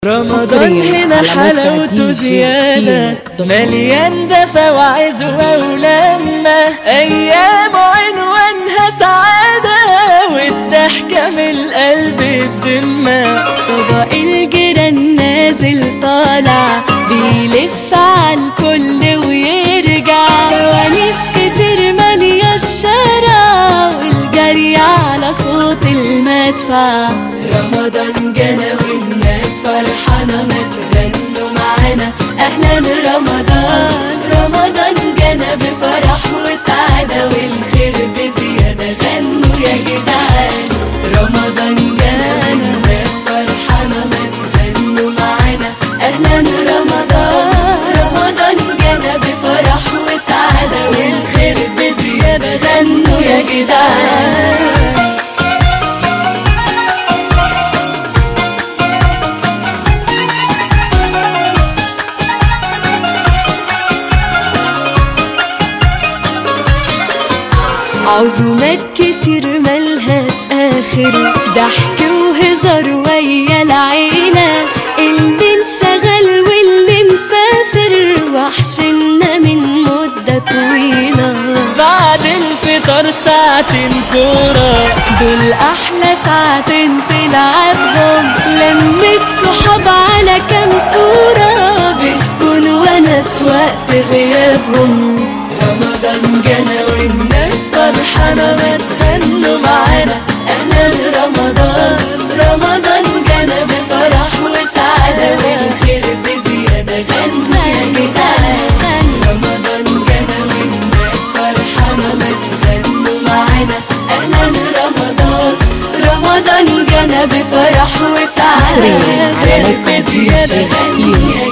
رمضان هنا على موقع حلاوته DJ زيادة كيمو دوت مليان دفى وعزوة ولمة أيام عنوانها سعادة والضحكة من القلب بذمة طبق الجيران نازل طالع بيلف على الكل ويرجع فوانيس كتير مالية الشارع والجري على صوت المدفع رمضان جانا والناس فرحانة ما تغنوا معانا أهلا رمضان رمضان جانا بفرح وسعادة والخير بزيادة غنوا يا جدعان رمضان جانا الناس فرحانة ما تغنوا معانا أهلا رمضان رمضان جانا بفرح وسعادة والخير بزيادة غنوا يا جدعان عزومات كتير ملهاش آخر ضحك وهزار ويا العيلة اللي انشغل واللي مسافر وحشنا من مدة طويلة بعد الفطار ساعتين كورة دول أحلى ساعتين تلعبهم لمة صحاب على كام صورة بتكون ونس وقت غيابهم رمضان جانا والناس فرحانة ما تغنوا معانا أهلا رمضان رمضان جانا بفرح وسعادة والخير بزيادة غنى يا جدعان رمضان جانا والناس فرحانة ما تغنوا معانا أهلا رمضان رمضان جانا بفرح وسعادة حصرياً على والخير موقع بزيادة DJ غني يا